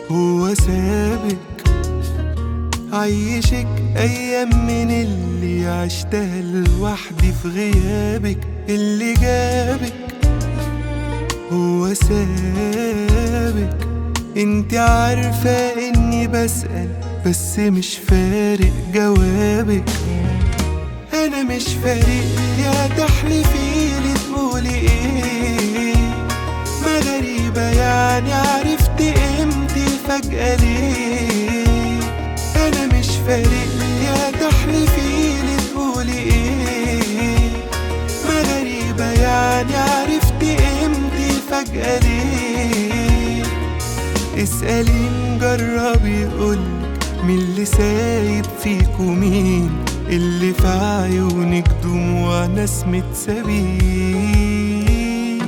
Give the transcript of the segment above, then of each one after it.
هو سابك عيشك أيام من اللي عشتها لوحدي في غيابك اللي جابك هو سابك انت عارفة اني بسأل بس مش فارق جوابك انا مش فارق يا تحلفي لي تقولي ايه ما غريبة يعني عرفت امتى فجأة ليه انا مش فارق يا تحلفي لي تقولي ايه ما غريبة يعني عرفت امتى فجأة ليه اسألي مجرب يقولك مين اللي سايب فيكو مين اللي في عيونك دموع ناس متسابين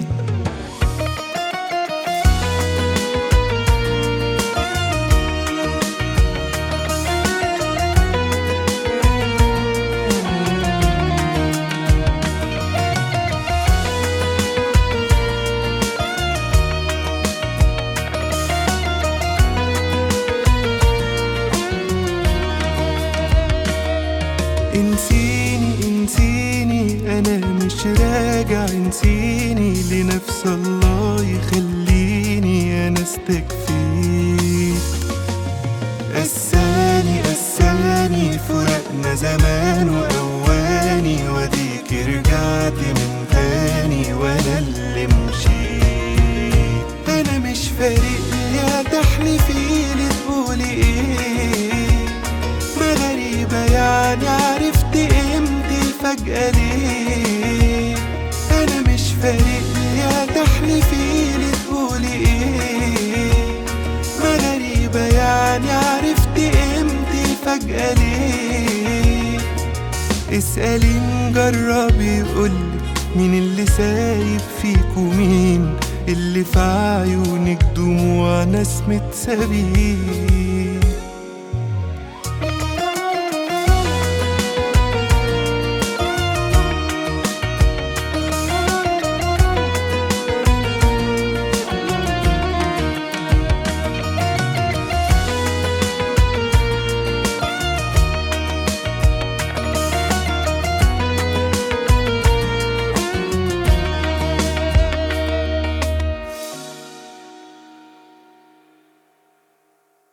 انسيني انسيني انا مش راجع انسيني لنفس الله يخليني انا استكفيت قساني قساني فرقنا زمان وقواني واديك رجعت من تاني وانا اللي مشيت انا مش فارق يا تحلفي لي تقولي ايه ما غريبة يعني عرفت امتى فجأة ليه انا مش فارق يا تحلفي لي تقولي ايه ما غريبة يعني عرفت امتى فجأة ليه اسألي مجرب يقولك مين اللي سايب فيكو مين اللي في عيونك دموع ناس متسابين